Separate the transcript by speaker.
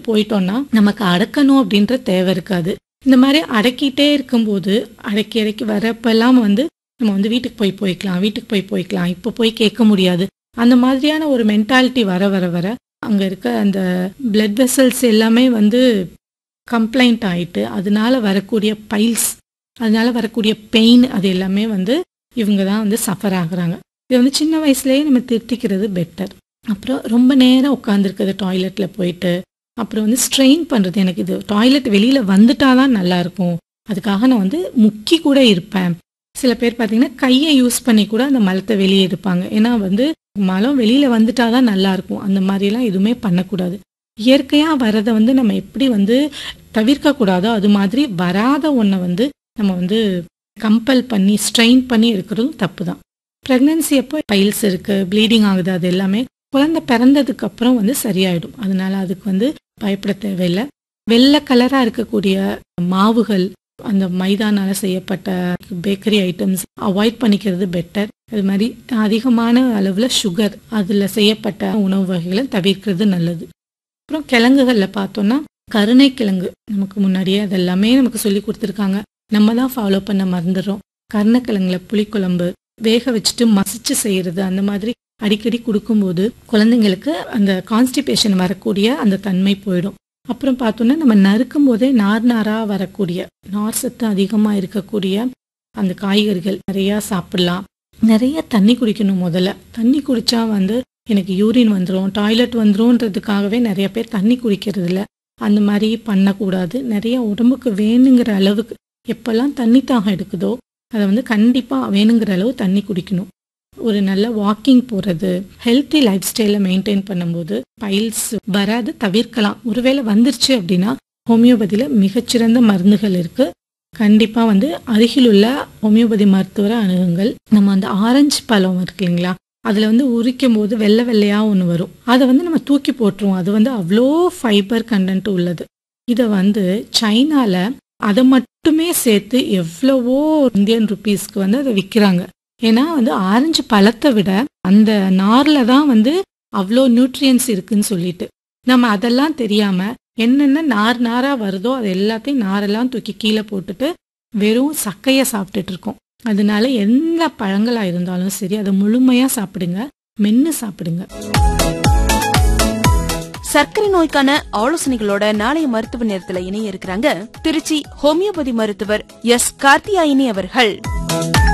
Speaker 1: போயிட்டோம்னா நமக்கு அடக்கணும் அப்படின்ற தேவை இருக்காது இந்த மாதிரி அடக்கிட்டே இருக்கும்போது அடக்கி அடக்கி வரப்பெல்லாம் வந்து நம்ம வந்து வீட்டுக்கு போய் போய்க்கலாம் வீட்டுக்கு போய் போய்க்கலாம் இப்போ போய் கேட்க முடியாது அந்த மாதிரியான ஒரு மென்டாலிட்டி வர வர வர அங்கே இருக்க அந்த பிளட் வெசல்ஸ் எல்லாமே வந்து கம்ப்ளைண்ட் ஆயிட்டு அதனால வரக்கூடிய பைல்ஸ் அதனால வரக்கூடிய பெயின் அது எல்லாமே வந்து இவங்க தான் வந்து சஃபர் ஆகுறாங்க இது வந்து சின்ன வயசுலயே நம்ம திருத்திக்கிறது பெட்டர் அப்புறம் ரொம்ப நேரம் உட்காந்துருக்குது டாய்லெட்டில் போயிட்டு அப்புறம் வந்து ஸ்ட்ரெயின் பண்ணுறது எனக்கு இது டாய்லெட் வெளியில் வந்துட்டாதான் நல்லா இருக்கும் அதுக்காக நான் வந்து முக்கி கூட இருப்பேன் சில பேர் பார்த்தீங்கன்னா கையை யூஸ் பண்ணி கூட அந்த மலத்தை வெளியே எடுப்பாங்க ஏன்னா வந்து மலம் வெளியில் வந்துட்டாதான் நல்லா இருக்கும் அந்த மாதிரிலாம் எதுவுமே பண்ணக்கூடாது இயற்கையாக வரதை வந்து நம்ம எப்படி வந்து தவிர்க்கக்கூடாதோ அது மாதிரி வராத ஒன்றை வந்து நம்ம வந்து கம்பல் பண்ணி ஸ்ட்ரெயின் பண்ணி இருக்கிறதும் தப்பு தான் ப்ரெக்னன்சி அப்போ பைல்ஸ் இருக்குது ப்ளீடிங் ஆகுது அது எல்லாமே குழந்தை பிறந்ததுக்கு அப்புறம் வந்து சரியாயிடும் அதனால அதுக்கு வந்து பயப்பட தேவையில்லை வெள்ளை கலராக இருக்கக்கூடிய மாவுகள் அந்த மைதானால செய்யப்பட்ட பேக்கரி ஐட்டம்ஸ் அவாய்ட் பண்ணிக்கிறது பெட்டர் அது மாதிரி அதிகமான அளவில் சுகர் அதில் செய்யப்பட்ட உணவு வகைகளை தவிர்க்கிறது நல்லது அப்புறம் கிழங்குகளில் பார்த்தோம்னா கருணை கிழங்கு நமக்கு முன்னாடியே அதெல்லாமே நமக்கு சொல்லி கொடுத்துருக்காங்க நம்ம தான் ஃபாலோ பண்ண மறந்துடுறோம் கருணைக்கிழங்குல புளிக்குழம்பு வேக வச்சுட்டு மசிச்சு செய்யறது அந்த மாதிரி அடிக்கடி கொடுக்கும்போது குழந்தைங்களுக்கு அந்த கான்ஸ்டிபேஷன் வரக்கூடிய அந்த தன்மை போயிடும் அப்புறம் பார்த்தோன்னா நம்ம நறுக்கும் போதே நார் நாரா வரக்கூடிய நார் சத்து அதிகமாக இருக்கக்கூடிய அந்த காய்கறிகள் நிறையா சாப்பிடலாம் நிறைய தண்ணி குடிக்கணும் முதல்ல தண்ணி குடிச்சா வந்து எனக்கு யூரின் வந்துடும் டாய்லெட் வந்துரும்ன்றதுக்காகவே நிறைய பேர் தண்ணி குடிக்கிறது இல்ல அந்த மாதிரி பண்ணக்கூடாது நிறைய உடம்புக்கு வேணுங்கிற அளவுக்கு எப்பெல்லாம் தண்ணி தாகம் எடுக்குதோ அதை வந்து கண்டிப்பாக வேணுங்கிற அளவு தண்ணி குடிக்கணும் ஒரு நல்ல வாக்கிங் போகிறது ஹெல்த்தி லைஃப் ஸ்டைலை மெயின்டைன் பண்ணும்போது பைல்ஸ் வராது தவிர்க்கலாம் ஒருவேளை வந்துருச்சு அப்படின்னா ஹோமியோபதியில் மிகச்சிறந்த மருந்துகள் இருக்குது கண்டிப்பாக வந்து அருகிலுள்ள ஹோமியோபதி மருத்துவரை அணுகுங்கள் நம்ம அந்த ஆரஞ்சு பழம் இருக்கு இல்லைங்களா அதில் வந்து உரிக்கும் போது வெள்ளை வெள்ளையாக ஒன்று வரும் அதை வந்து நம்ம தூக்கி போட்டுருவோம் அது வந்து அவ்வளோ ஃபைபர் கண்டென்ட் உள்ளது இதை வந்து சைனால அதை மட்டுமே சேர்த்து எவ்வளவோ இந்தியன் ருபீஸ்க்கு வந்து அதை விற்கிறாங்க ஏன்னா வந்து ஆரஞ்சு பழத்தை விட அந்த நார்ல தான் வந்து அவ்வளோ நியூட்ரியன்ஸ் இருக்குன்னு சொல்லிட்டு நம்ம அதெல்லாம் தெரியாம என்னென்ன நார் நாரா வருதோ அது எல்லாத்தையும் நாரெல்லாம் தூக்கி கீழே போட்டுட்டு வெறும் சக்கையை சாப்பிட்டுட்டு இருக்கோம் அதனால எந்த பழங்களா இருந்தாலும் சரி அதை முழுமையா சாப்பிடுங்க மென்னு சாப்பிடுங்க
Speaker 2: சர்க்கரை நோய்க்கான ஆலோசனைகளோட நாளைய மருத்துவ நேரத்துல இணைய இருக்கிறாங்க திருச்சி ஹோமியோபதி மருத்துவர் எஸ் கார்த்தியாயினி அவர்கள்